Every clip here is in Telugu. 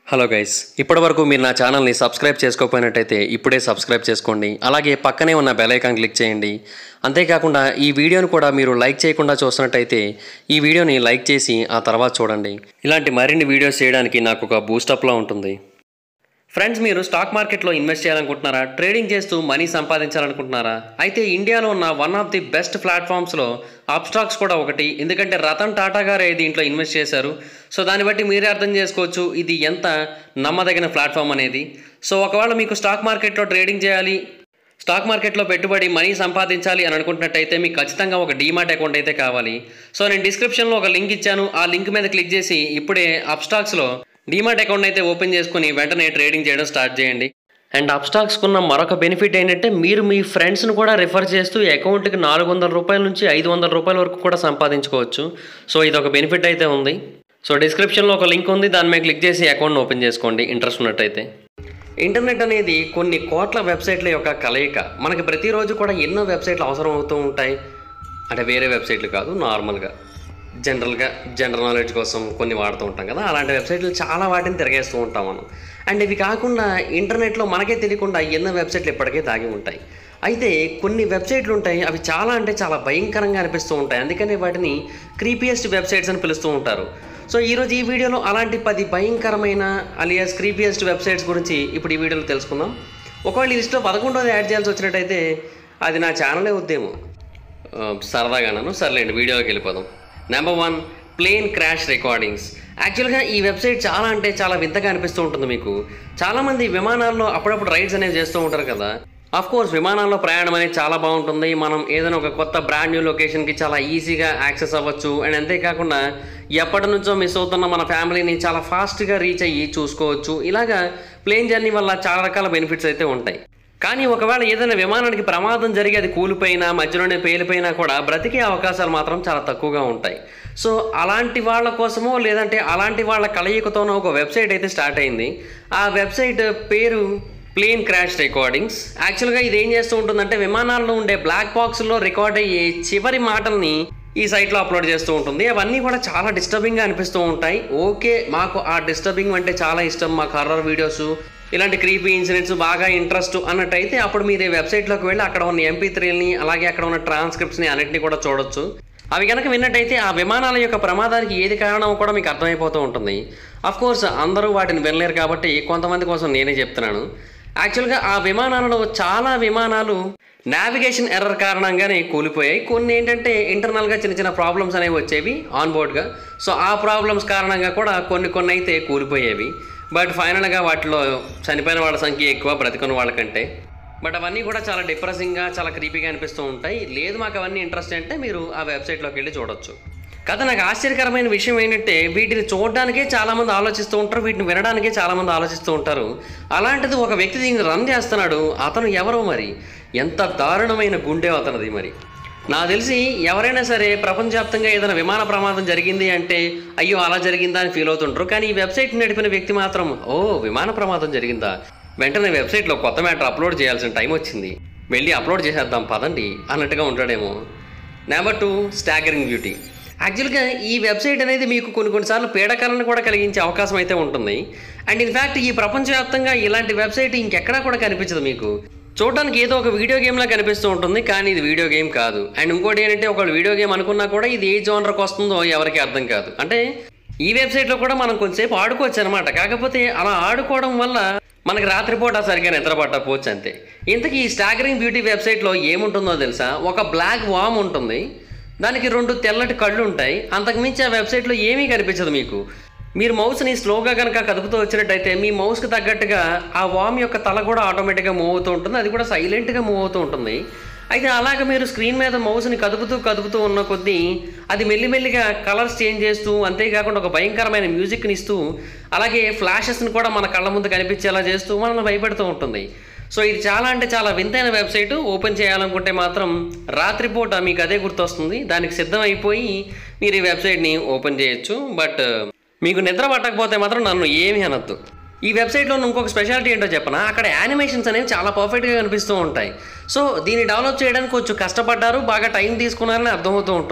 హలో గైస్ ఇప్పటివరకు మీరు నా ఛానల్ని సబ్స్క్రైబ్ చేసుకోకపోయినట్టయితే ఇప్పుడే సబ్స్క్రైబ్ చేసుకోండి అలాగే పక్కనే ఉన్న బెల్ ఐకాన్ క్లిక్ చేయండి అంతేకాకుండా ఈ వీడియోను కూడా మీరు లైక్ చేయకుండా చూస్తున్నట్టయితే ఈ వీడియోని లైక్ చేసి ఆ తర్వాత చూడండి ఇలాంటి మరిన్ని వీడియోస్ చేయడానికి నాకు ఒక బూస్టప్లా ఉంటుంది ఫ్రెండ్స్ మీరు స్టాక్ మార్కెట్లో ఇన్వెస్ట్ చేయాలనుకుంటున్నారా ట్రేడింగ్ చేస్తూ మనీ సంపాదించాలనుకుంటున్నారా అయితే ఇండియాలో ఉన్న వన్ ఆఫ్ ది బెస్ట్ ప్లాట్ఫామ్స్లో అప్స్టాక్స్ కూడా ఒకటి ఎందుకంటే రతన్ టాటా గారే దీంట్లో ఇన్వెస్ట్ చేశారు సో దాన్ని బట్టి మీరే అర్థం చేసుకోవచ్చు ఇది ఎంత నమ్మదగిన ప్లాట్ఫామ్ అనేది సో ఒకవేళ మీకు స్టాక్ మార్కెట్లో ట్రేడింగ్ చేయాలి స్టాక్ మార్కెట్లో పెట్టుబడి మనీ సంపాదించాలి అని అనుకుంటున్నట్టయితే మీకు ఖచ్చితంగా ఒక డీమాట్ అకౌంట్ అయితే కావాలి సో నేను డిస్క్రిప్షన్లో ఒక లింక్ ఇచ్చాను ఆ లింక్ మీద క్లిక్ చేసి ఇప్పుడే అప్స్టాక్స్లో డీమాట్ అకౌంట్ అయితే ఓపెన్ చేసుకుని వెంటనే ట్రేడింగ్ చేయడం స్టార్ట్ చేయండి అండ్ అప్స్టాక్స్కి ఉన్న మరొక బెనిఫిట్ ఏంటంటే మీరు మీ ఫ్రెండ్స్ను కూడా రిఫర్ చేస్తూ ఈ అకౌంట్కి నాలుగు వందల రూపాయల నుంచి ఐదు వందల రూపాయల వరకు కూడా సంపాదించుకోవచ్చు సో ఇది ఒక బెనిఫిట్ అయితే ఉంది సో డిస్క్రిప్షన్లో ఒక లింక్ ఉంది దాని మీద క్లిక్ చేసి అకౌంట్ ఓపెన్ చేసుకోండి ఇంట్రెస్ట్ ఉన్నట్టయితే ఇంటర్నెట్ అనేది కొన్ని కోట్ల వెబ్సైట్ల యొక్క కలయిక మనకి ప్రతిరోజు కూడా ఎన్నో వెబ్సైట్లు అవసరం అవుతూ ఉంటాయి అంటే వేరే వెబ్సైట్లు కాదు నార్మల్గా జనరల్గా జనరల్ నాలెడ్జ్ కోసం కొన్ని వాడుతూ ఉంటాం కదా అలాంటి వెబ్సైట్లు చాలా వాటిని తిరగేస్తూ ఉంటాం మనం అండ్ ఇవి కాకుండా ఇంటర్నెట్లో మనకే తెలియకుండా ఎన్నో వెబ్సైట్లు ఇప్పటికే దాగి ఉంటాయి అయితే కొన్ని వెబ్సైట్లు ఉంటాయి అవి చాలా అంటే చాలా భయంకరంగా అనిపిస్తూ ఉంటాయి అందుకనే వాటిని క్రీపియస్ట్ వెబ్సైట్స్ అని పిలుస్తూ ఉంటారు సో ఈరోజు ఈ వీడియోలో అలాంటి పది భయంకరమైన అలియాస్ క్రీపియస్ట్ వెబ్సైట్స్ గురించి ఇప్పుడు ఈ వీడియోలో తెలుసుకుందాం ఒకవేళ ఈ లిస్ట్లో పదకొండోది యాడ్ చేయాల్సి వచ్చినట్టయితే అది నా ఛానలే వద్దేమో ఆ, సరదాగాను సర్లేండి వీడియోకి వెళ్ళిపోదాం number one plane crash recordings యాక్చువల్గా ఈ వెబ్సైట్ చాలా అంటే చాలా వింతగా అనిపిస్తూ ఉంటుంది మీకు చాలామంది విమానాల్లో అప్పుడప్పుడు రైడ్స్ అనేవి చేస్తూ ఉంటారు కదా అఫ్ కోర్స్ విమానాల్లో ప్రయాణం అనేది చాలా బాగుంటుంది మనం ఏదైనా ఒక కొత్త బ్రాండ్ న్యూ లొకేషన్కి చాలా ఈజీగా యాక్సెస్ అవ్వచ్చు అండ్ అంతేకాకుండా ఎప్పటి నుంచో మిస్ అవుతున్న మన ఫ్యామిలీని చాలా ఫాస్ట్గా రీచ్ అయ్యి చూసుకోవచ్చు ఇలాగా ప్లేన్ జర్నీ వల్ల చాలా రకాల బెనిఫిట్స్ అయితే ఉంటాయి కానీ ఒకవేళ ఏదైనా విమానానికి ప్రమాదం జరిగి అది కూలిపోయినా మధ్యలోనే పేలిపోయినా కూడా బ్రతికే అవకాశాలు మాత్రం చాలా తక్కువగా ఉంటాయి సో అలాంటి వాళ్ళ కోసమో లేదంటే అలాంటి వాళ్ళ కలయికతోనో ఒక వెబ్సైట్ అయితే స్టార్ట్ అయింది ఆ వెబ్సైట్ పేరు ప్లేన్ క్రాష్ రికార్డింగ్స్ యాక్చువల్గా ఇది ఏం చేస్తూ ఉంటుందంటే విమానాల్లో ఉండే బ్లాక్ బాక్స్లో రికార్డ్ అయ్యే చివరి మాటల్ని ఈ సైట్లో అప్లోడ్ చేస్తూ ఉంటుంది అవన్నీ కూడా చాలా డిస్టర్బింగ్గా అనిపిస్తూ ఉంటాయి ఓకే మాకు ఆ డిస్టర్బింగ్ అంటే చాలా ఇష్టం మాకు హర్రర్ వీడియోస్ ఇలాంటి క్రీపీ ఇన్సిడెంట్స్ బాగా ఇంట్రెస్ట్ అన్నట్టయితే అప్పుడు మీరు ఈ వెబ్సైట్లోకి వెళ్ళి అక్కడ ఉన్న ఎంపీ త్రీల్ని అలాగే అక్కడ ఉన్న ట్రాన్స్క్రిప్ట్స్ని అన్నింటినీ కూడా చూడొచ్చు అవి కనుక విన్నట్టయితే ఆ విమానాల యొక్క ప్రమాదానికి ఏది కారణం కూడా మీకు అర్థమైపోతూ ఉంటుంది అఫ్ కోర్స్ అందరూ వాటిని వినలేరు కాబట్టి కొంతమంది కోసం నేనే చెప్తున్నాను యాక్చువల్గా ఆ విమానాలలో చాలా విమానాలు నావిగేషన్ ఎర్రర్ కారణంగానే కూలిపోయాయి కొన్ని ఏంటంటే ఇంటర్నల్గా చిన్న చిన్న ప్రాబ్లమ్స్ అనేవి వచ్చేవి ఆన్ బోర్డ్గా సో ఆ ప్రాబ్లమ్స్ కారణంగా కూడా కొన్ని కొన్ని అయితే కూలిపోయేవి బట్ ఫైనల్గా వాటిలో చనిపోయిన వాళ్ళ సంఖ్య ఎక్కువ బ్రతికున్న వాళ్ళకంటే బట్ అవన్నీ కూడా చాలా డిప్రెసింగ్గా చాలా క్రీపీగా అనిపిస్తూ ఉంటాయి లేదు మాకు అవన్నీ ఇంట్రెస్ట్ అంటే మీరు ఆ వెబ్సైట్లోకి వెళ్ళి చూడొచ్చు కదా నాకు ఆశ్చర్యకరమైన విషయం ఏంటంటే వీటిని చూడడానికే చాలామంది ఆలోచిస్తూ ఉంటారు వీటిని వినడానికే చాలామంది ఆలోచిస్తూ ఉంటారు అలాంటిది ఒక వ్యక్తి దీన్ని రన్ చేస్తున్నాడు అతను ఎవరో మరి ఎంత దారుణమైన గుండె అతనిది మరి నాకు తెలిసి ఎవరైనా సరే ప్రపంచవ్యాప్తంగా ఏదైనా విమాన ప్రమాదం జరిగింది అంటే అయ్యో అలా జరిగిందా అని ఫీల్ అవుతుంటారు కానీ ఈ వెబ్సైట్ నడిపిన వ్యక్తి మాత్రం ఓ విమాన ప్రమాదం జరిగిందా వెంటనే వెబ్సైట్లో కొత్త మ్యాటర్ అప్లోడ్ చేయాల్సిన టైం వచ్చింది వెళ్ళి అప్లోడ్ చేసేద్దాం పదండి అన్నట్టుగా ఉంటాడేమో నెంబర్ టూ స్టాగరింగ్ బ్యూటీ యాక్చువల్గా ఈ వెబ్సైట్ అనేది మీకు కొన్ని కొన్నిసార్లు పీడకలను కూడా కలిగించే అవకాశం అయితే ఉంటుంది అండ్ ఇన్ఫ్యాక్ట్ ఈ ప్రపంచవ్యాప్తంగా ఇలాంటి వెబ్సైట్ ఇంకెక్కడా కూడా కనిపించదు మీకు చూడడానికి ఏదో ఒక వీడియో గేమ్లా కనిపిస్తూ ఉంటుంది కానీ ఇది వీడియో గేమ్ కాదు అండ్ ఇంకోటి ఏంటంటే ఒక వీడియో గేమ్ అనుకున్నా కూడా ఇది ఏ జోనర్కి వస్తుందో ఎవరికి అర్థం కాదు అంటే ఈ వెబ్సైట్లో కూడా మనం కొంచెంసేపు ఆడుకోవచ్చు అనమాట కాకపోతే అలా ఆడుకోవడం వల్ల మనకి రాత్రిపూట సరిగ్గా నిద్ర పట్టకపోవచ్చు అంతే ఇంతకీ ఈ స్టాగరింగ్ బ్యూటీ వెబ్సైట్లో ఏముంటుందో తెలుసా ఒక బ్లాక్ వామ్ ఉంటుంది దానికి రెండు తెల్లటి కళ్ళు ఉంటాయి అంతకుమించి ఆ వెబ్సైట్లో ఏమీ కనిపించదు మీకు మీరు మౌస్ని స్లోగా కనుక కదుపుతూ వచ్చినట్టయితే మీ మౌస్కి తగ్గట్టుగా ఆ వామ్ యొక్క తల కూడా ఆటోమేటిక్గా మూవ్ అవుతూ ఉంటుంది అది కూడా సైలెంట్గా మూవ్ అవుతూ ఉంటుంది అయితే అలాగ మీరు స్క్రీన్ మీద మౌస్ని కదుపుతూ కదుపుతూ ఉన్న కొద్దీ అది మెల్లిమెల్లిగా కలర్స్ చేంజ్ చేస్తూ అంతేకాకుండా ఒక భయంకరమైన మ్యూజిక్ని ఇస్తూ అలాగే ఫ్లాషెస్ని కూడా మన కళ్ళ ముందు కనిపించేలా చేస్తూ మనల్ని భయపెడుతూ ఉంటుంది సో ఇది చాలా అంటే చాలా వింతైన వెబ్సైట్ ఓపెన్ చేయాలనుకుంటే మాత్రం రాత్రిపూట మీకు అదే గుర్తొస్తుంది దానికి సిద్ధమైపోయి మీరు ఈ వెబ్సైట్ని ఓపెన్ చేయొచ్చు బట్ మీకు నిద్ర పట్టకపోతే మాత్రం నన్ను ఏమీ అనొద్దు ఈ వెబ్సైట్లో ఇంకొక స్పెషాలిటీ ఏంటో చెప్పనా అక్కడ యానిమేషన్స్ అనేవి చాలా పర్ఫెక్ట్గా కనిపిస్తూ ఉంటాయి సో దీన్ని డెవలప్ చేయడానికి కొంచెం కష్టపడ్డారు బాగా టైం తీసుకున్నారని అర్థమవుతూ ఉంటుంది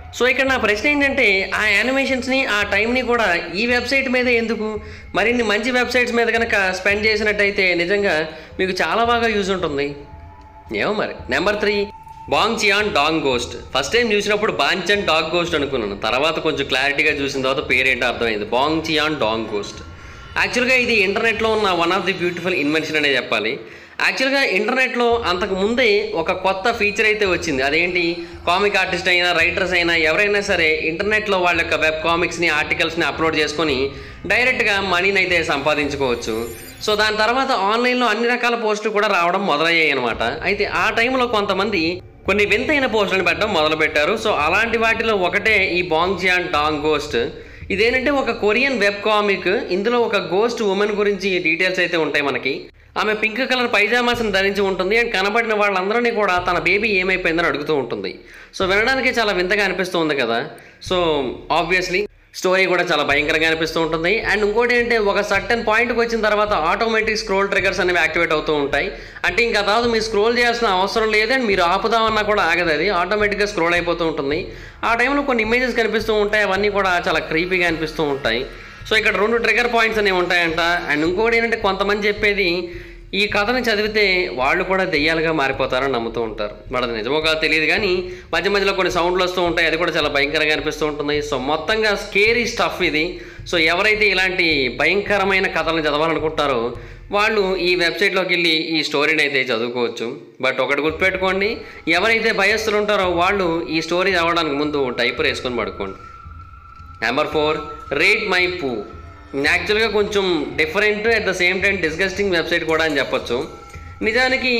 సో ఇక్కడ నా ప్రశ్న ఏంటంటే ఆ యానిమేషన్స్ని ఆ టైంని కూడా ఈ వెబ్సైట్ మీదే ఎందుకు మరిన్ని మంచి వెబ్సైట్స్ మీద కనుక స్పెండ్ చేసినట్టయితే నిజంగా మీకు చాలా బాగా యూజ్ ఉంటుంది ఏమో మరి number three Bongcheon dong ghost first time చూసినప్పుడు బాంచన్ డాగ్ గోస్ట్ అనుకున్నాను తర్వాత కొంచెం క్లారిటీగా చూసిన తర్వాత పేరేంటో అర్థమైంది బాంగ్ చియాన్ డాంగ్ గోస్ట్ యాక్చువల్గా ఇది ఇంటర్నెట్లో ఉన్న one of the beautiful invention అనే చెప్పాలి యాక్చువల్గా ఇంటర్నెట్లో అంతకు ముందే ఒక కొత్త ఫీచర్ అయితే వచ్చింది అదేంటి కామిక్ ఆర్టిస్ట్ అయినా రైటర్స్ అయినా ఎవరైనా సరే ఇంటర్నెట్లో వాళ్ళ యొక్క వెబ్ కామిక్స్ని ఆర్టికల్స్ని అప్లోడ్ చేసుకొని డైరెక్ట్గా మనీని అయితే సంపాదించుకోవచ్చు సో దాని తర్వాత ఆన్లైన్లో అన్ని రకాల పోస్టులు కూడా రావడం మొదలయ్యాయి అనమాట అయితే ఆ టైంలో కొంతమంది కొన్ని వింతైన పోస్టులను పెట్టడం మొదలుపెట్టారు సో అలాంటి వాటిలో ఒకటే ఈ బాంగ్ జియాన్ డాంగ్ గోస్ట్ ఇదేంటంటే ఒక కొరియన్ వెబ్ కామిక్ ఇందులో ఒక గోస్ట్ ఉమెన్ గురించి డీటెయిల్స్ అయితే ఉంటాయి మనకి ఆమె పింక్ కలర్ పైజామాస్ని ధరించి ఉంటుంది అండ్ కనబడిన వాళ్ళందరినీ కూడా తన బేబీ ఏమైపోయిందని అడుగుతూ ఉంటుంది సో వినడానికి చాలా వింతగా అనిపిస్తుంది కదా సో ఆబ్వియస్లీ స్టోరీ కూడా చాలా భయంకరంగా అనిపిస్తూ ఉంటుంది అండ్ ఇంకోటి ఏంటంటే ఒక సర్టన్ పాయింట్కి వచ్చిన తర్వాత ఆటోమేటిక్ స్క్రోల్ ట్రిగర్స్ అనేవి యాక్టివేట్ అవుతూ ఉంటాయి అంటే ఇంకా తర్వాత మీరు స్క్రోల్ చేయాల్సిన అవసరం లేదు అండ్ మీరు ఆపుదామన్నా కూడా ఆగదు అది ఆటోమేటిక్గా స్క్రోల్ అయిపోతూ ఉంటుంది ఆ టైంలో కొన్ని ఇమేజెస్ కనిపిస్తూ ఉంటాయి అవన్నీ కూడా చాలా క్రీపీగా అనిపిస్తూ ఉంటాయి సో ఇక్కడ రెండు ట్రిగర్ పాయింట్స్ అనేవి ఉంటాయంట అండ్ ఇంకోటి ఏంటంటే కొంతమంది చెప్పేది ఈ కథను చదివితే వాళ్ళు కూడా దెయ్యాలుగా మారిపోతారని నమ్ముతూ ఉంటారు మరి అది నిజమో కాదో తెలియదు కానీ మధ్య మధ్యలో కొన్ని సౌండ్లు వస్తూ ఉంటాయి అది కూడా చాలా భయంకరంగా అనిపిస్తూ ఉంటుంది సో మొత్తంగా స్కేరీ స్టఫ్ ఇది సో ఎవరైతే ఇలాంటి భయంకరమైన కథలను చదవాలనుకుంటారో వాళ్ళు ఈ వెబ్సైట్లోకి వెళ్ళి ఈ స్టోరీని అయితే చదువుకోవచ్చు బట్ ఒకటి గుర్తుపెట్టుకోండి ఎవరైతే భయస్తులు ఉంటారో వాళ్ళు ఈ స్టోరీ చదవడానికి ముందు టైపర్ వేసుకొని పడుకోండి నెంబర్ ఫోర్ రేట్ మై పూ యాక్చువల్గా కొంచెం different at the same time disgusting website కూడా అని చెప్పొచ్చు నిజానికి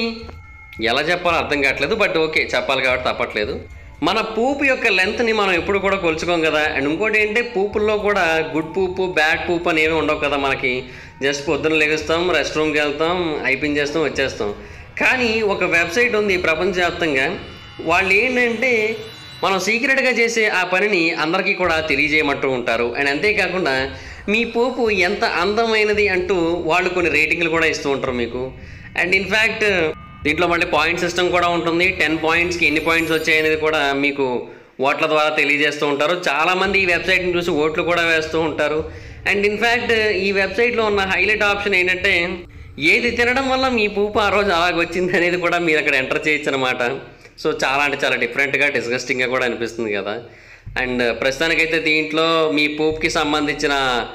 ఎలా చెప్పాలో అర్థం కావట్లేదు బట్ ఓకే చెప్పాలి కాబట్టి తప్పట్లేదు మన పూపు యొక్క లెంత్ని మనం ఎప్పుడు కూడా కొలుచుకోం కదా అండ్ ఇంకోటి ఏంటంటే పూపుల్లో కూడా గుడ్ పూపు బ్యాడ్ పూపు అని ఏమీ ఉండవు కదా మనకి జస్ట్ పొద్దున్న లెగుస్తాం రెస్ట్ రూమ్కి వెళ్తాం అయిపోయింగ్ చేస్తాం వచ్చేస్తాం కానీ ఒక వెబ్సైట్ ఉంది ప్రపంచవ్యాప్తంగా వాళ్ళు ఏంటంటే మనం సీక్రెట్గా చేసే ఆ పనిని అందరికీ కూడా తెలియజేయమంటూ ఉంటారు అండ్ అంతేకాకుండా మీ పోపు ఎంత అందమైనది అంటూ వాళ్ళు కొన్ని రేటింగ్లు కూడా ఇస్తూ ఉంటారు మీకు అండ్ ఇన్ఫ్యాక్ట్ దీంట్లో మళ్ళీ పాయింట్ సిస్టమ్ కూడా ఉంటుంది టెన్ పాయింట్స్కి ఎన్ని పాయింట్స్ వచ్చాయి అనేది కూడా మీకు ఓట్ల ద్వారా తెలియజేస్తూ ఉంటారు చాలామంది ఈ వెబ్సైట్ని చూసి ఓట్లు కూడా వేస్తూ ఉంటారు అండ్ ఇన్ఫ్యాక్ట్ ఈ వెబ్సైట్లో ఉన్న హైలైట్ ఆప్షన్ ఏంటంటే ఏది తినడం వల్ల మీ పూపు ఆ రోజు అలాగ వచ్చింది అనేది కూడా మీరు అక్కడ ఎంటర్ చేయొచ్చు అనమాట సో చాలా అంటే చాలా డిఫరెంట్గా డిస్గస్టింగ్గా కూడా అనిపిస్తుంది కదా అండ్ ప్రస్తుతానికైతే దీంట్లో మీ పూప్కి సంబంధించిన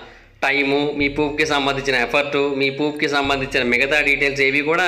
టైము మీ పూప్కి సంబంధించిన ఎఫర్టు మీ పూప్కి సంబంధించిన మిగతా డీటెయిల్స్ ఏవి కూడా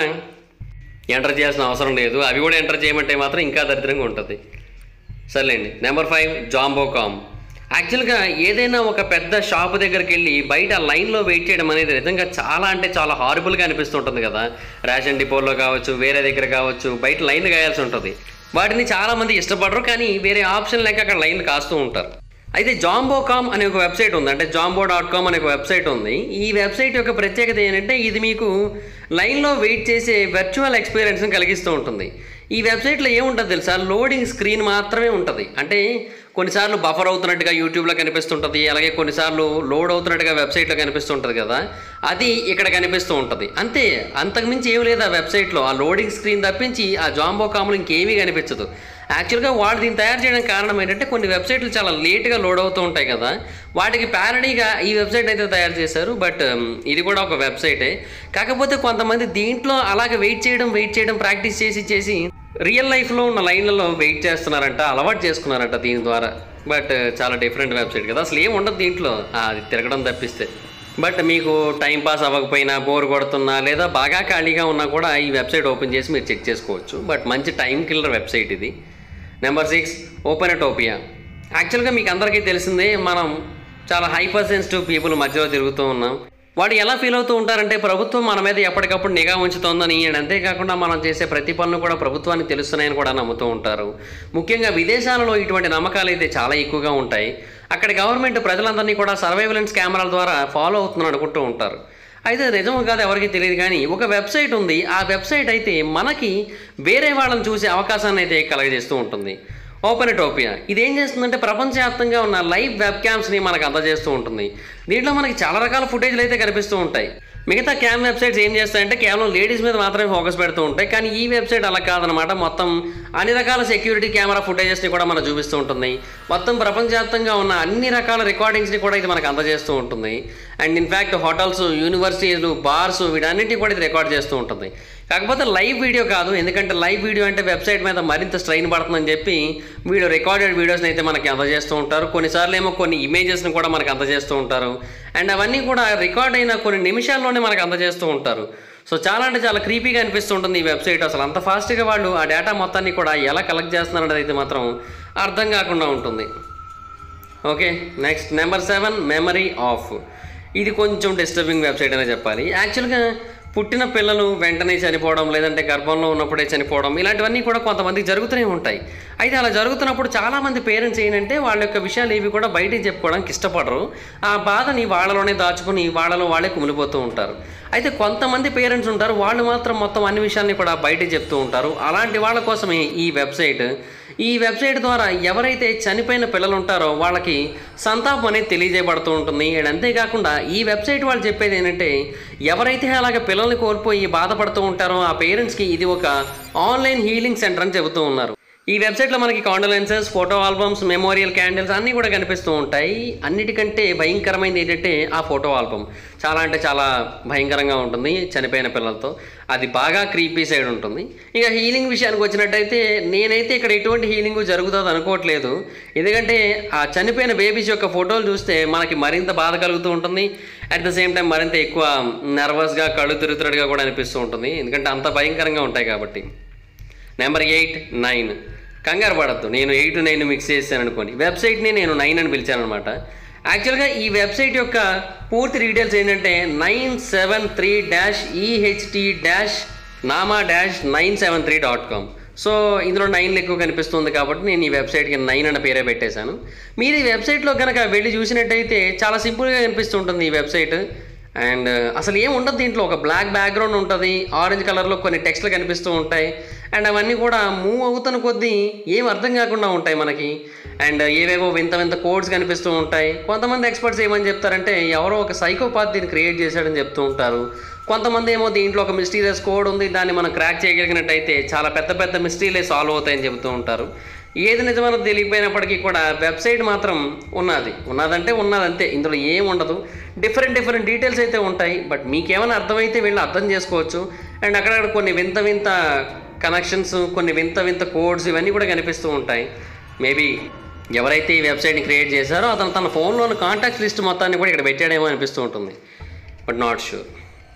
ఎంటర్ చేయాల్సిన అవసరం లేదు అవి కూడా ఎంటర్ చేయమంటే మాత్రం ఇంకా దరిద్రంగా ఉంటుంది సర్లేండి నెంబర్ ఫైవ్ జాంబోకామ్ యాక్చువల్గా ఏదైనా ఒక పెద్ద షాప్ దగ్గరికి వెళ్ళి బయట లైన్లో వెయిట్ చేయడం అనేది నిజంగా చాలా అంటే చాలా హారబుల్గా అనిపిస్తుంటుంది కదా రేషన్ డిపోలో కావచ్చు వేరే దగ్గర కావచ్చు బయట లైన్ కాయాల్సి ఉంటుంది వాటిని చాలామంది ఇష్టపడరు కానీ వేరే ఆప్షన్ లేక అక్కడ లైన్ కాస్తూ ఉంటారు అయితే జాంబోకామ్ అనే ఒక వెబ్సైట్ ఉంది అంటే జాంబో డాట్ కామ్ అనే ఒక వెబ్సైట్ ఉంది ఈ వెబ్సైట్ యొక్క ప్రత్యేకత ఏంటంటే ఇది మీకు లైన్లో వెయిట్ చేసే వర్చువల్ ఎక్స్పీరియన్స్ని కలిగిస్తూ ఉంటుంది ఈ వెబ్సైట్లో ఏముంటుంది తెలుసా లోడింగ్ స్క్రీన్ మాత్రమే ఉంటుంది అంటే కొన్నిసార్లు బఫర్ అవుతున్నట్టుగా యూట్యూబ్లో కనిపిస్తుంటుంది అలాగే కొన్నిసార్లు లోడ్ అవుతున్నట్టుగా వెబ్సైట్లో కనిపిస్తుంటుంది కదా అది ఇక్కడ కనిపిస్తూ ఉంటుంది అంతే అంతకుమించి ఏం లేదు ఆ వెబ్సైట్లో ఆ లోడింగ్ స్క్రీన్ తప్పించి ఆ జాంబో కాములు ఇంకేమీ కనిపించదు యాక్చువల్గా వాళ్ళు దీన్ని తయారు చేయడానికి కారణం ఏంటంటే కొన్ని వెబ్సైట్లు చాలా లేట్గా లోడ్ అవుతూ ఉంటాయి కదా వాటికి ప్యారడీగా ఈ వెబ్సైట్ అయితే తయారు చేశారు బట్ ఇది కూడా ఒక వెబ్సైటే కాకపోతే కొంతమంది దీంట్లో అలాగే వెయిట్ చేయడం వెయిట్ చేయడం ప్రాక్టీస్ చేసి చేసి రియల్ లైఫ్లో ఉన్న లైన్లలో వెయిట్ చేస్తున్నారంట అలవాటు చేసుకున్నారంట దీని ద్వారా బట్ చాలా డిఫరెంట్ వెబ్సైట్ కదా అసలు ఏం ఉండదు దీంట్లో ఆ, అది తిరగడం తప్పిస్తే బట్ మీకు టైం పాస్ అవ్వకపోయినా బోర్ కొడుతున్నా లేదా బాగా ఖాళీగా ఉన్నా కూడా ఈ వెబ్సైట్ ఓపెన్ చేసి మీరు చెక్ చేసుకోవచ్చు బట్ మంచి టైం కిల్లర్ వెబ్సైట్ ఇది నెంబర్ సిక్స్ ఓపెనటోపియా యాక్చువల్గా మీకు అందరికీ తెలిసిందే మనం చాలా హైపర్ సెన్సిటివ్ పీపుల్ మధ్యలో తిరుగుతూ ఉన్నాం వాడు ఎలా ఫీల్ అవుతూ ఉంటారంటే ప్రభుత్వం మన మీద ఎప్పటికప్పుడు నిఘా ఉంచుతోందని అండ్ అంతేకాకుండా మనం చేసే ప్రతి పనులు కూడా ప్రభుత్వానికి తెలుస్తున్నాయని కూడా నమ్ముతూ ఉంటారు ముఖ్యంగా విదేశాలలో ఇటువంటి నమ్మకాలు అయితే చాలా ఎక్కువగా ఉంటాయి అక్కడ గవర్నమెంట్ ప్రజలందరినీ కూడా సర్వైవలెన్స్ కెమెరాల ద్వారా ఫాలో అవుతుందని అనుకుంటూ ఉంటారు అయితే నిజం కాదు ఎవరికి తెలియదు కానీ ఒక వెబ్సైట్ ఉంది ఆ వెబ్సైట్ అయితే మనకి వేరే వాళ్ళని చూసే అవకాశాన్ని అయితే కలగజేస్తూ ఉంటుంది ఓపెన్ టోపియా ఇది ఏం చేస్తుందంటే ప్రపంచవ్యాప్తంగా ఉన్న లైవ్ వెబ్ క్యామ్స్ని మనకు అందజేస్తూ ఉంటుంది దీంట్లో మనకి చాలా రకాల ఫుటేజ్లు అయితే కనిపిస్తూ ఉంటాయి మిగతా క్యామ్ వెబ్సైట్స్ ఏం చేస్తాయంటే కేవలం లేడీస్ మీద మాత్రమే ఫోకస్ పెడుతూ ఉంటాయి కానీ ఈ వెబ్సైట్ అలా కాదనమాట మొత్తం అన్ని రకాల సెక్యూరిటీ కెమెరా ఫుటేజెస్ని కూడా మనకు చూపిస్తూ ఉంటుంది మొత్తం ప్రపంచవ్యాప్తంగా ఉన్న అన్ని రకాల రికార్డింగ్స్ని కూడా ఇది మనకు అందజేస్తూ ఉంటుంది అండ్ ఇన్ఫ్యాక్ట్ హోటల్స్ యూనివర్సిటీలు బార్స్ వీటన్నిటిని కూడా ఇది రికార్డ్ చేస్తూ ఉంటుంది కాకపోతే లైవ్ వీడియో కాదు ఎందుకంటే లైవ్ వీడియో అంటే వెబ్సైట్ మీద మరింత స్ట్రెయిన్ పడుతుందని చెప్పి వీడియో రికార్డెడ్ వీడియోస్ని అయితే మనకి అందజేస్తూ ఉంటారు కొన్నిసార్లు ఏమో కొన్ని ఇమేజెస్ని కూడా మనకు అందజేస్తూ ఉంటారు అండ్ అవన్నీ కూడా రికార్డ్ అయిన కొన్ని నిమిషాల్లోనే మనకు అందజేస్తూ ఉంటారు సో చాలా అంటే చాలా క్రీపీగా అనిపిస్తుంటుంది ఈ వెబ్సైట్ అసలు అంత ఫాస్ట్గా వాళ్ళు ఆ డేటా మొత్తాన్ని కూడా ఎలా కలెక్ట్ చేస్తున్నారనేది అయితే మాత్రం అర్థం కాకుండా ఉంటుంది okay next number seven memory of ఇది కొంచెం డిస్టర్బింగ్ వెబ్సైట్ అనే చెప్పాలి యాక్చువల్గా పుట్టిన పిల్లలు వెంటనే చనిపోవడం లేదంటే గర్భంలో ఉన్నప్పుడే చనిపోవడం ఇలాంటివన్నీ కూడా కొంతమందికి జరుగుతూనే ఉంటాయి అయితే అలా జరుగుతున్నప్పుడు చాలామంది పేరెంట్స్ ఏంటంటే వాళ్ళ యొక్క విషయాలు ఏవి కూడా బయటికి చెప్పుకోవడానికి ఇష్టపడరు ఆ బాధని వాళ్ళలోనే దాచుకుని వాళ్ళలో వాళ్ళే కుమిలిపోతూ ఉంటారు అయితే కొంతమంది పేరెంట్స్ ఉంటారు వాళ్ళు మాత్రం మొత్తం అన్ని విషయాల్ని కూడా బయటికి చెప్తూ ఉంటారు అలాంటి వాళ్ళ కోసమే ఈ వెబ్సైట్ ఈ వెబ్సైట్ ద్వారా ఎవరైతే చనిపోయిన పిల్లలు ఉంటారో వాళ్ళకి సంతాపం అనేది తెలియజేయబడుతూ ఉంటుంది అండ్ అంతేకాకుండా ఈ వెబ్సైట్ వాళ్ళు చెప్పేది ఏంటంటే ఎవరైతే అలాగ పిల్లల్ని కోల్పోయి బాధపడుతూ ఉంటారో ఆ పేరెంట్స్కి ఇది ఒక ఆన్లైన్ హీలింగ్ సెంటర్ అని చెబుతూ ఉన్నారు ఈ వెబ్సైట్లో మనకి condolences photo albums memorial candles అన్నీ కూడా కనిపిస్తూ ఉంటాయి అన్నిటికంటే భయంకరమైనది ఏంటంటే ఆ ఫోటో ఆల్బమ్ చాలా అంటే చాలా భయంకరంగా ఉంటుంది చనిపోయిన పిల్లలతో అది బాగా క్రీపీ సైడ్ ఉంటుంది ఇక హీలింగ్ విషయానికి వచ్చినట్టయితే నేనైతే ఇక్కడ ఎటువంటి హీలింగ్ జరుగుతుంది అనుకోవట్లేదు ఎందుకంటే ఆ చనిపోయిన బేబీస్ యొక్క ఫోటోలు చూస్తే మనకి మరింత బాధ కలుగుతూ ఉంటుంది అట్ ద సేమ్ టైం మరింత ఎక్కువ నర్వస్గా కళ్ళు తిరుగుతున్నట్టుగా కూడా అనిపిస్తూ ఉంటుంది ఎందుకంటే అంత భయంకరంగా ఉంటాయి కాబట్టి నెంబర్ ఎయిట్ నైన్ కంగారు పడద్దు నేను ఎయిట్ నైన్ మిక్స్ చేశాను అనుకోండి వెబ్సైట్ని నేను నైన్ అని పిలిచాను అనమాట యాక్చువల్గా ఈ వెబ్సైట్ యొక్క పూర్తి డీటెయిల్స్ ఏంటంటే nine seven three dash EHT dash namuh dash nine seven three dot com so ఇందులో నైన్లు ఎక్కువ కనిపిస్తుంది కాబట్టి నేను ఈ వెబ్సైట్కి నైన్ అన్న పేరే పెట్టేశాను మీరు ఈ వెబ్సైట్లో కనుక వెళ్ళి చూసినట్టయితే చాలా సింపుల్గా కనిపిస్తుంటుంది ఈ వెబ్సైట్ అండ్ అసలు ఏం ఉండదు దీంట్లో ఒక బ్లాక్ బ్యాక్గ్రౌండ్ ఉంటుంది ఆరెంజ్ కలర్లో కొన్ని టెక్స్ట్లు కనిపిస్తూ ఉంటాయి అండ్ అవన్నీ కూడా మూవ్ అవుతున్న కొద్దీ ఏం అర్థం కాకుండా ఉంటాయి మనకి అండ్ ఏవేవో వింత వింత కోడ్స్ కనిపిస్తూ ఉంటాయి కొంతమంది ఎక్స్పర్ట్స్ ఏమని చెప్తారంటే ఎవరో ఒక సైకోపాత్ దీన్ని క్రియేట్ చేశాడని చెప్తూ ఉంటారు కొంతమంది ఏమో దీంట్లో ఒక మిస్టీరియస్ కోడ్ ఉంది దాన్ని మనం క్రాక్ చేయగలిగినట్టయితే చాలా పెద్ద పెద్ద మిస్టరీలే సాల్వ్ అవుతాయని చెబుతూ ఉంటారు ఏది నిజమో తెలియకపోయినప్పటికీ కూడా వెబ్సైట్ మాత్రం ఉన్నది ఉన్నదంటే ఉన్నదంతే ఇందులో ఏం ఉండదు డిఫరెంట్ డిఫరెంట్ డీటెయిల్స్ అయితే ఉంటాయి బట్ మీకేమైనా అర్థమైతే వెళ్ళి అర్థం చేసుకోవచ్చు అండ్ అక్కడక్కడ కొన్ని వింత వింత కనెక్షన్స్ కొన్ని వింత వింత కోడ్స్ ఇవన్నీ కూడా కనిపిస్తూ ఉంటాయి మేబీ ఎవరైతే ఈ వెబ్సైట్ని క్రియేట్ చేశారో అతను తన ఫోన్లోని కాంటాక్ట్ లిస్ట్ మొత్తాన్ని కూడా ఇక్కడ పెట్టాడేమో అనిపిస్తూ ఉంటుంది but not sure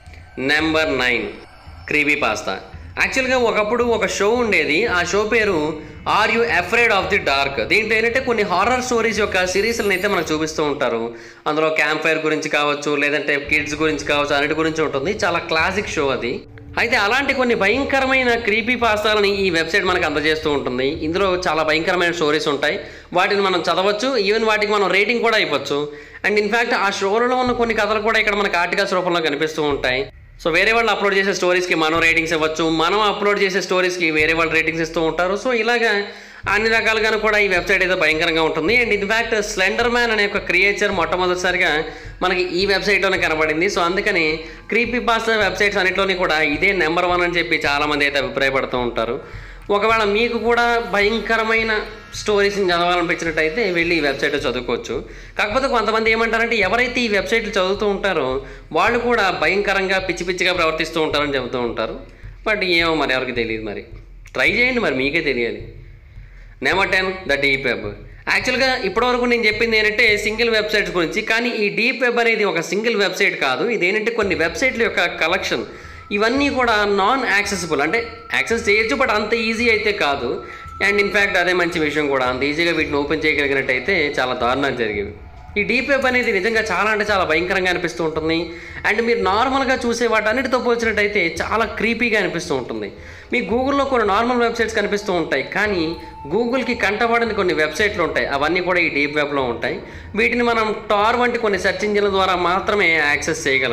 number nine creepy pasta యాక్చువల్గా ఒకప్పుడు ఒక షో ఉండేది ఆ షో పేరు are you afraid of the dark దీంట్లో ఏంటంటే కొన్ని హారర్ స్టోరీస్ యొక్క సిరీస్లను అయితే మనకు చూపిస్తూ ఉంటారు అందులో క్యాంప్ ఫైర్ గురించి కావచ్చు లేదంటే కిడ్స్ గురించి కావచ్చు అన్నిటి గురించి ఉంటుంది చాలా క్లాసిక్ షో అది అయితే అలాంటి కొన్ని భయంకరమైన క్రీపీ పాస్తాలని ఈ వెబ్సైట్ మనకు అందజేస్తూ ఉంటుంది ఇందులో చాలా భయంకరమైన స్టోరీస్ ఉంటాయి వాటిని మనం చదవచ్చు ఈవెన్ వాటికి మనం రేటింగ్ కూడా ఇవ్వచ్చు అండ్ ఇన్ఫ్యాక్ట్ ఆ షోలలో ఉన్న కొన్ని కథలు కూడా ఇక్కడ మనకు ఆర్టికల్స్ రూపంలో కనిపిస్తూ ఉంటాయి సో వేరే వాళ్ళు అప్లోడ్ చేసే స్టోరీస్కి మనం రేటింగ్స్ ఇవ్వచ్చు మనం అప్లోడ్ చేసే స్టోరీస్కి వేరే వాళ్ళు రేటింగ్స్ ఇస్తూ ఉంటారు సో ఇలాగా అన్ని రకాలుగాను కూడా ఈ వెబ్సైట్ అయితే భయంకరంగా ఉంటుంది అండ్ ఇన్ఫ్యాక్ట్ స్లెండర్ మ్యాన్ అనే ఒక క్రియేచర్ మొట్టమొదటిసారిగా మనకి ఈ వెబ్సైట్లోనే కనబడింది సో అందుకని క్రీపీ పాస్ వెబ్సైట్స్ అన్నింటిలోని కూడా ఇదే నెంబర్ వన్ అని చెప్పి చాలామంది అయితే అభిప్రాయపడుతూ ఉంటారు ఒకవేళ మీకు కూడా భయంకరమైన స్టోరీస్ని చదవాలనిపించినట్టయితే వెళ్ళి ఈ వెబ్సైట్ చదువుకోవచ్చు కాకపోతే కొంతమంది ఏమంటారంటే ఎవరైతే ఈ వెబ్సైట్లు చదువుతూ ఉంటారో వాళ్ళు కూడా భయంకరంగా పిచ్చి పిచ్చిగా ప్రవర్తిస్తూ ఉంటారని చెబుతూ ఉంటారు బట్ ఏమో మరి ఎవరికి తెలియదు మరి ట్రై చేయండి మరి మీకే తెలియాలి number ten the deep web యాక్చువల్గా ఇప్పటివరకు నేను చెప్పింది ఏంటంటే సింగిల్ వెబ్సైట్స్ గురించి కానీ ఈ డీప్ వెబ్ అనేది ఒక సింగిల్ వెబ్సైట్ కాదు ఇది ఏంటంటే కొన్ని వెబ్సైట్ల యొక్క కలెక్షన్ ఇవన్నీ కూడా నాన్ యాక్సెసిబుల్ అంటే యాక్సెస్ చేయొచ్చు బట్ అంత ఈజీ అయితే కాదు అండ్ ఇన్ఫ్యాక్ట్ అదే మంచి విషయం కూడా అంత ఈజీగా వీటిని ఓపెన్ చేయగలిగినట్టయితే చాలా దారుణాలు జరిగేవి ఈ డీప్ వెబ్ అనేది నిజంగా చాలా అంటే చాలా భయంకరంగా అనిపిస్తూ ఉంటుంది అండ్ మీరు నార్మల్గా చూసే వాటన్నిటితో పోల్చినట్టయితే చాలా క్రీపీగా అనిపిస్తూ ఉంటుంది మీ గూగుల్లో కొన్ని నార్మల్ వెబ్సైట్స్ కనిపిస్తూ ఉంటాయి కానీ గూగుల్కి కంటపడని కొన్ని వెబ్సైట్లు ఉంటాయి అవన్నీ కూడా ఈ డీప్ వెబ్లో ఉంటాయి వీటిని మనం టార్ వంటి కొన్ని సెర్చ్ ఇంజిన్ల ద్వారా మాత్రమే యాక్సెస్ చేయగలం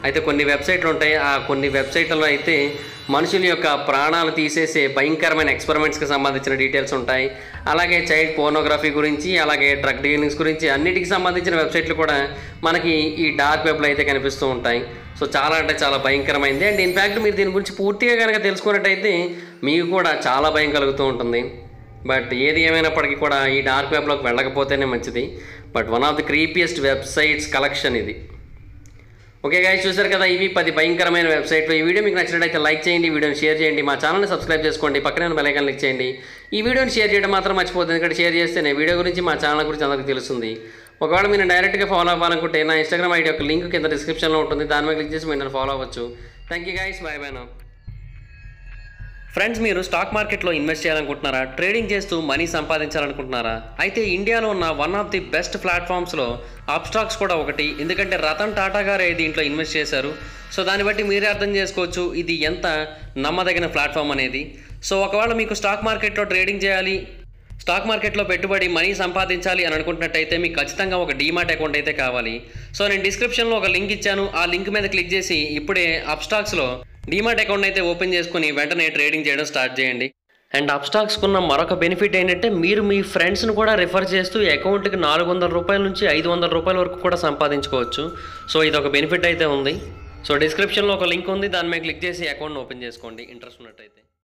అయితే కొన్ని వెబ్సైట్లు ఉంటాయి ఆ కొన్ని వెబ్సైట్లలో అయితే మనుషుల యొక్క ప్రాణాలు తీసేసే భయంకరమైన ఎక్స్పెరిమెంట్స్కి సంబంధించిన డీటెయిల్స్ ఉంటాయి అలాగే చైల్డ్ పోర్నోగ్రఫీ గురించి అలాగే డ్రగ్ డీలింగ్స్ గురించి అన్నిటికి సంబంధించిన వెబ్సైట్లు కూడా మనకి ఈ డార్క్ వెబ్లో అయితే కనిపిస్తూ ఉంటాయి సో చాలా అంటే చాలా భయంకరమైంది అండ్ ఇన్ఫ్యాక్ట్ మీరు దీని గురించి పూర్తిగా కనుక తెలుసుకున్నట్టయితే మీకు కూడా చాలా భయం కలుగుతూ ఉంటుంది బట్ ఏది ఏమైనప్పటికీ కూడా ఈ డార్క్ వెబ్లోకి వెళ్ళకపోతేనే మంచిది but one of the creepiest websites collection ఇది ఓకే గాయస్ చూసారు కదా ఇవి పది భయంకరమైన వెబ్సైట్లు ఈ వీడియో మీకు నచ్చినట్లయితే లైక్ చేయండి ఈ వీడియోని షేర్ చేయండి మా ఛానల్ని సబ్స్క్రైబ్ చేసుకోండి పక్కనే ఉన్న బెలైకాన్ క్లిక్ చేయండి ఈ వీడియోని షేర్ చేయడం మాత్రం మర్చిపోతుంది ఎందుకంటే షేర్ చేస్తేనే వీడియో గురించి మా ఛానల్ గురించి అందరికీ తెలుస్తుంది ఒకవేళ మీరు డైరెక్ట్గా ఫాలో అవ్వాలనుకుంటే నా ఇన్స్టాగ్రామ్ ఐడి యొక్క లింక్ కింద డిస్క్రిప్షన్లో ఉంటుంది దాని మీద క్లిక్ చేసి మీరు నన్ను ఫాలో అవ్వచ్చు thank you guys bye bye నా ఫ్రెండ్స్ మీరు స్టాక్ మార్కెట్లో ఇన్వెస్ట్ చేయాలనుకుంటున్నారా ట్రేడింగ్ చేస్తూ మనీ సంపాదించాలనుకుంటున్నారా అయితే ఇండియాలో ఉన్న వన్ ఆఫ్ ది బెస్ట్ ప్లాట్ఫామ్స్లో అప్స్టాక్స్ కూడా ఒకటి ఎందుకంటే రతన్ టాటా గారే దీంట్లో ఇన్వెస్ట్ చేశారు సో దాన్ని బట్టి మీరే అర్థం చేసుకోవచ్చు ఇది ఎంత నమ్మదగిన ప్లాట్ఫామ్ అనేది సో ఒకవేళ మీకు స్టాక్ మార్కెట్లో ట్రేడింగ్ చేయాలి స్టాక్ మార్కెట్లో పెట్టుబడి మనీ సంపాదించాలి అని అనుకుంటున్నట్టయితే మీకు ఖచ్చితంగా ఒక డీమాట్ అకౌంట్ అయితే కావాలి సో నేను డిస్క్రిప్షన్లో ఒక లింక్ ఇచ్చాను ఆ లింక్ మీద క్లిక్ చేసి ఇప్పుడే అప్స్టాక్స్లో డీమాట్ అకౌంట్ అయితే ఓపెన్ చేసుకుని వెంటనే ట్రేడింగ్ చేయడం స్టార్ట్ చేయండి అండ్ అప్స్టాక్స్కి ఉన్న మరొక బెనిఫిట్ ఏంటంటే మీరు మీ ఫ్రెండ్స్ని కూడా రిఫర్ చేస్తూ అకౌంట్కి నాలుగు వందల రూపాయల నుంచి ఐదు వందల రూపాయల వరకు కూడా సంపాదించుకోవచ్చు సో ఇది ఒక బెనిఫిట్ అయితే ఉంది సో డిస్క్రిప్షన్లో ఒక లింక్ ఉంది దాని మీద క్లిక్ చేసి అకౌంట్ ఓపెన్ చేసుకోండి ఇంట్రెస్ట్ ఉన్నట్టయితే